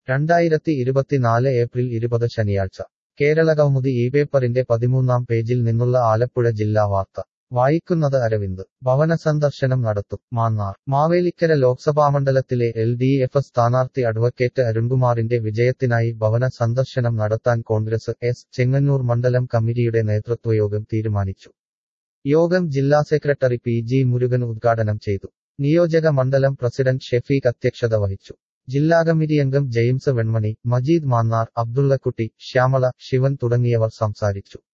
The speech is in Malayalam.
രണ്ടായിരത്തി ഇരുപത്തിനാല് ഏപ്രിൽ ഇരുപത് ശനിയാഴ്ച കേരളകൗമുദി ഈ പേപ്പറിന്റെ പതിമൂന്നാം പേജിൽ നിന്നുള്ള ആലപ്പുഴ ജില്ലാ വാർത്ത വായിക്കുന്നത് അരവിന്ദ് ഭവന സന്ദർശനം നടത്തും മാന്നാർ മാവേലിക്കര ലോക്സഭാമണ്ഡലത്തിലെ എൽ ഡി എഫ് സ്ഥാനാർത്ഥി അഡ്വക്കേറ്റ് അരുൺകുമാറിന്റെ വിജയത്തിനായി ഭവന സന്ദർശനം നടത്താൻ കോൺഗ്രസ് എസ് ചെങ്ങന്നൂർ മണ്ഡലം കമ്മിറ്റിയുടെ നേതൃത്വയോഗം തീരുമാനിച്ചു യോഗം ജില്ലാ സെക്രട്ടറി പി ജി മുരുകൻ ഉദ്ഘാടനം ചെയ്തു നിയോജക മണ്ഡലം പ്രസിഡന്റ് ഷെഫീഖ് അധ്യക്ഷത വഹിച്ചു ജില്ലാ കമ്മിറ്റി അംഗം ജെയിംസ് വെൺമണി മജീദ് മാന്നാർ അബ്ദുള്ളക്കുട്ടി ശ്യാമള ശിവൻ തുടങ്ങിയവർ സംസാരിച്ചു